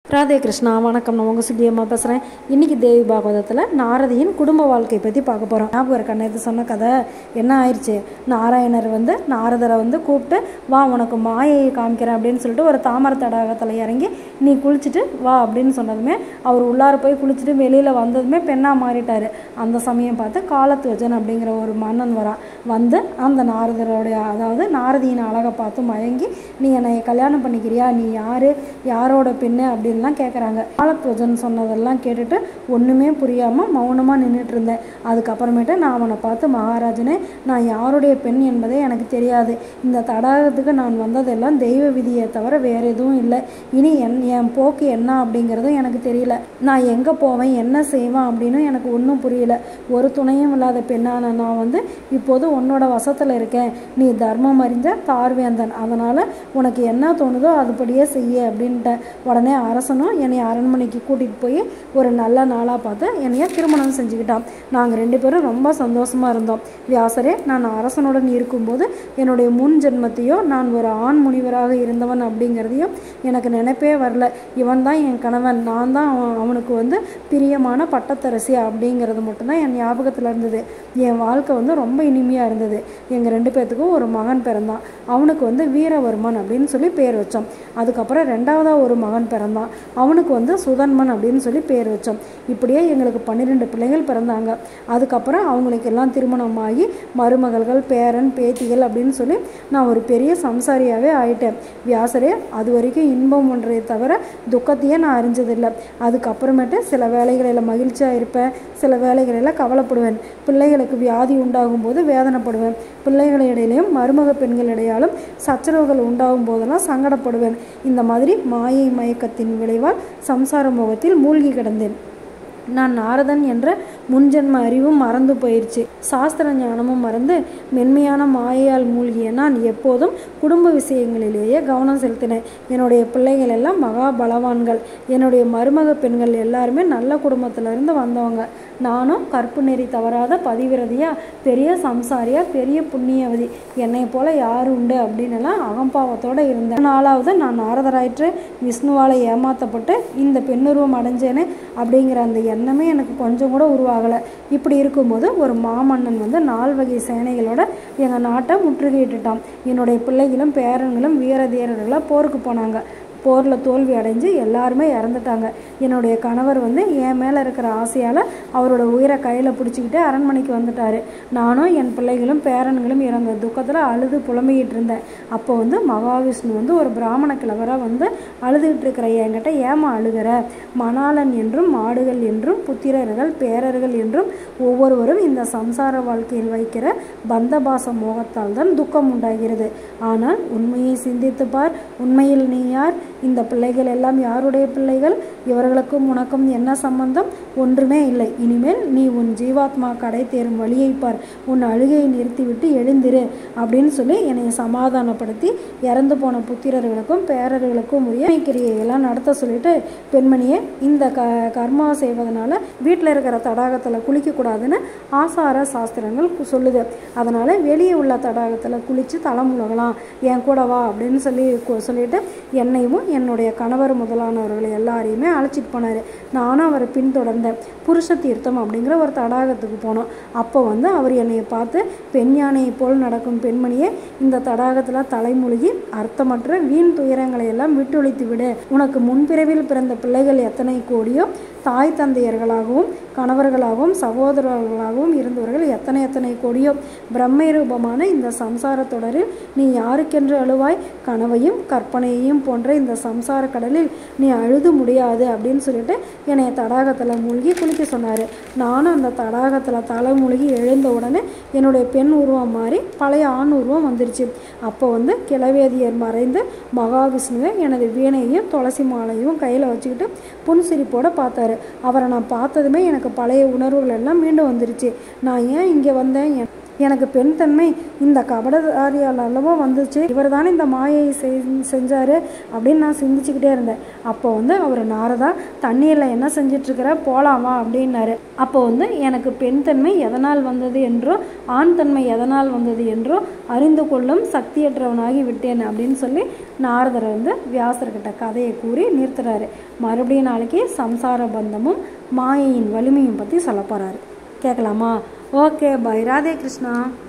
ராதே கிருஷ்ணா வணக்கம் நான் உங்கள் சுத்தியம்மா பேசுகிறேன் இன்றைக்கி தேவி பாகவதத்தில் நாரதியின் குடும்ப வாழ்க்கையை பற்றி பார்க்க போகிறோம் ஞாபகம் இருக்க நேற்று சொன்ன கதை என்ன ஆயிடுச்சு நாராயணர் வந்து நாரதரை வந்து கூப்பிட்டு வா உனக்கு மாயையை காமிக்கிறேன் அப்படின்னு சொல்லிட்டு ஒரு தாமரை தடாகத்தில் இறங்கி நீ குளிச்சுட்டு வா அப்படின்னு சொன்னதுமே அவர் உள்ளார போய் குளிச்சுட்டு வெளியில் வந்ததுமே பெண்ணாக மாறிட்டார் அந்த சமயம் பார்த்து காலத்துவஜன் அப்படிங்கிற ஒரு மன்னன் வரான் வந்து அந்த நாரதருடைய அதாவது நாரதியின் அழகை பார்த்து மயங்கி நீ என்னை கல்யாணம் பண்ணிக்கிறியா நீ யார் யாரோட பெண்ணு அப்படின்லாம் கேட்குறாங்க காலத்வஜன் சொன்னதெல்லாம் கேட்டுட்டு ஒன்றுமே புரியாமல் மௌனமாக நின்றுட்டு இருந்தேன் அதுக்கப்புறமேட்டு நான் அவனை பார்த்து மகாராஜனே நான் யாருடைய பெண் என்பதே எனக்கு தெரியாது இந்த தடாகத்துக்கு நான் வந்ததெல்லாம் தெய்வ விதியை தவிர வேறு எதுவும் இல்லை இனி என் என் போக்கு என்ன அப்படிங்கிறதும் எனக்கு தெரியல நான் எங்கே போவேன் என்ன செய்வேன் அப்படின்னு எனக்கு ஒன்றும் புரியல ஒரு துணையும் இல்லாத பெண்ணான நான் வந்து இப்போது உன்னோட வசத்தில் இருக்கேன் நீ தர்மம் அறிஞ்ச தார்வேந்தன் அதனால் உனக்கு என்ன தோணுதோ அதுபடியே செய்ய அப்படின்ட்ட உடனே அரசனும் என்னை அரண்மனைக்கு கூட்டிகிட்டு போய் ஒரு நல்ல நாளாக பார்த்து என்னைய திருமணம் செஞ்சுக்கிட்டான் நாங்கள் ரெண்டு பேரும் ரொம்ப சந்தோஷமாக இருந்தோம் வியாசரே நான் அரசனுடன் இருக்கும்போது என்னுடைய முன் ஜென்மத்தையோ நான் ஒரு ஆண் முனிவராக இருந்தவன் அப்படிங்கிறதையும் எனக்கு நினைப்பே வரல இவன் தான் என் கணவன் நான் தான் அவன் அவனுக்கு வந்து பிரியமான பட்டத்தரசி அப்படிங்கிறது மட்டும்தான் என் ஞாபகத்தில் இருந்தது என் வாழ்க்கை வந்து ரொம்ப இனிமையாக இருந்தது எங்கள் ரெண்டு பேர்த்துக்கும் ஒரு மகன் பிறந்தான் அவனுக்கு வந்து வீரவர்மன் அப்படின்னு சொல்லி பேர் வச்சோம் அதுக்கப்புறம் ரெண்டாவதாக ஒரு மகன் பிறந்தான் அவனுக்கு வந்து சுதன்மன் அப்படின்னு சொல்லி பேர் வச்சோம் இப்படியே எங்களுக்கு பன்னிரெண்டு பிள்ளைகள் பிறந்தாங்க அதுக்கப்புறம் அவங்களுக்கு எல்லாம் திருமணமாகி மருமகள்கள் பேரன் பேத்திகள் அப்படின்னு சொல்லி நான் ஒரு பெரிய சம்சாரியாகவே ஆயிட்டேன் வியாசரே அது வரைக்கும் இன்பம் ஒன்றை தவிர துக்கத்தையே நான் அறிஞ்சதில்லை அதுக்கப்புறமேட்டு சில வேலைகளில் மகிழ்ச்சியாக இருப்பேன் சில வேலைகளில் கவலைப்படுவேன் பிள்ளைகளுக்கு வியாதி உண்டாகும் போது வேதனைப்படுவேன் பிள்ளைகளிடையிலையும் மருமக பெண்களிடையாலும் சச்சரவுகள் உண்டாகும் போதெல்லாம் சங்கடப்படுவேன் இந்த மாதிரி மாயை மயக்கத்தின் விளைவால் சம்சார முகத்தில் மூழ்கி கிடந்தேன் நான் நாரதன் என்ற முன்ஜென்ம அறிவும் மறந்து போயிடுச்சு சாஸ்திர ஞானமும் மறந்து மென்மையான மாயையால் மூழ்கிய நான் எப்போதும் குடும்ப விஷயங்களிலேயே கவனம் செலுத்தினேன் என்னுடைய பிள்ளைகள் எல்லாம் மகா பலவான்கள் என்னுடைய மருமக பெண்கள் எல்லாருமே நல்ல குடும்பத்திலிருந்து வந்தவங்க நானும் கற்பு நெறி தவறாத பதிவிரதியா பெரிய சம்சாரியா பெரிய புண்ணியவதி என்னை போல யார் உண்டு அப்படின்னு எல்லாம் அகம்பாவத்தோடு இருந்தேன் நாலாவது நான் நாரதராயிற்று விஷ்ணுவால் ஏமாற்றப்பட்டு இந்த பெண்ணுருவம் அடைஞ்சேனே அப்படிங்கிற அந்த எண்ணமே எனக்கு கொஞ்சம் கூட உருவாகலை இப்படி இருக்கும்போது ஒரு மாமன்னன் வந்து நால் வகை சேனைகளோட எங்கள் நாட்டை முற்றுகையிட்டுட்டான் என்னுடைய பிள்ளைகளும் பேரன்களும் வீர தீரர்களாக போருக்கு போனாங்க போரில் தோல்வி அடைஞ்சு எல்லாருமே இறந்துட்டாங்க என்னுடைய கணவர் வந்து என் மேலே இருக்கிற ஆசையால் அவரோட உயிரை கையில் பிடிச்சிக்கிட்டு அரண்மனைக்கு வந்துட்டார் நானும் என் பிள்ளைகளும் பேரன்களும் இறந்த துக்கத்தில் அழுது புலம்பிக்கிட்டு இருந்தேன் அப்போ வந்து மகாவிஷ்ணு வந்து ஒரு பிராமண கிழவராக வந்து அழுதுகிட்டு இருக்கிற என்கிட்ட ஏமா அழுகிற மணாளன் என்றும் மாடுகள் என்றும் புத்திரர்கள் பேரர்கள் என்றும் ஒவ்வொருவரும் இந்த சம்சார வாழ்க்கையில் வைக்கிற பந்தபாச மோகத்தால் தான் துக்கம் உண்டாகிறது ஆனால் உண்மையை சிந்தித்து பார் உண்மையில் நீ யார் இந்த பிள்ளைகள் எல்லாம் யாருடைய பிள்ளைகள் இவர்களுக்கும் உனக்கும் என்ன சம்பந்தம் ஒன்றுமே இல்லை இனிமேல் நீ உன் ஜீவாத்மா கடை தேரும் வழியை பார் உன் அழுகையை நிறுத்திவிட்டு எழுந்திரு அப்படின்னு சொல்லி என்னை சமாதானப்படுத்தி இறந்து போன புத்திரர்களுக்கும் பேரர்களுக்கும் உரிய கிரியையெல்லாம் நடத்த சொல்லிட்டு பெண்மணியை இந்த க கர்மா செய்வதனால வீட்டில் இருக்கிற தடாகத்தில் குளிக்கக்கூடாதுன்னு ஆசார சாஸ்திரங்கள் சொல்லுது அதனால் வெளியே உள்ள தடாகத்தில் குளித்து தலைமுழுகலாம் என் கூட வா அப்படின்னு சொல்லி சொல்லிட்டு என்னையும் என்னுடைய கணவர் முதலானவர்களை எல்லாரையுமே அழைச்சிட்டு போனார் நானும் அவரை பின்தொடர்ந்தேன் புருஷ தீர்த்தம் அப்படிங்கிற ஒரு தடாகத்துக்கு போனோம் அப்போ வந்து அவர் என்னை பார்த்து பெண் யானையை போல் நடக்கும் பெண்மணியே இந்த தடாகத்தில் தலைமொழிகி அர்த்தமற்ற வீண் துயரங்களை எல்லாம் விட்டொழித்து விடு உனக்கு முன்பிறவில் பிறந்த பிள்ளைகள் எத்தனை கோடியோ தாய் தந்தையர்களாகவும் கணவர்களாகவும் சகோதரர்களாகவும் இருந்தவர்கள் எத்தனை எத்தனை கோடியோ பிரம்மை ரூபமான இந்த சம்சார தொடரில் நீ யாருக்கென்று அழுவாய் கனவையும் கற்பனையையும் போன்ற இந்த சம்சார கடலில் நீ அழுது முடியாது அப்படின்னு சொல்லிட்டு என்னை தடாகத்தில் மூழ்கி குளிக்க சொன்னார் நானும் அந்த தடாகத்தில் தலை மூழ்கி எழுந்த உடனே என்னுடைய பெண் உருவம் மாறி பழைய ஆண் உருவம் வந்துருச்சு அப்போ வந்து கிளவேதியர் மறைந்து மகாவிஷ்ணுவை எனது வீணையையும் துளசி மாலையும் கையில் வச்சுக்கிட்டு புன்சிரிப்போட பார்த்தாரு அவரை நான் பார்த்ததுமே எனக்கு பழைய உணர்வுகள் எல்லாம் மீண்டும் வந்துருச்சு நான் ஏன் இங்கே வந்தேன் எனக்கு பெண் தன்மை இந்த கபடதாரியால் அல்லவோ வந்துச்சு இவர் தானே இந்த மாயை செஞ்சார் அப்படின்னு நான் சிந்திச்சுக்கிட்டே இருந்தேன் அப்போ வந்து அவர் நாரதா தண்ணீரில் என்ன செஞ்சிட்ருக்கிற போகலாமா அப்படின்னாரு அப்போ வந்து எனக்கு பெண் தன்மை எதனால் வந்தது என்றோ ஆண் தன்மை எதனால் வந்தது என்றோ அறிந்து கொள்ளும் சக்தியற்றவனாகி விட்டேன் அப்படின்னு சொல்லி நாரதரை வந்து வியாசர்கிட்ட கதையை கூறி நிறுத்துறாரு மறுபடியும் நாளைக்கு சம்சார பந்தமும் மாயையின் வலிமையும் பற்றி சொல்ல போகிறாரு கேட்கலாமா ஓகே பை ராதே கிருஷ்ணா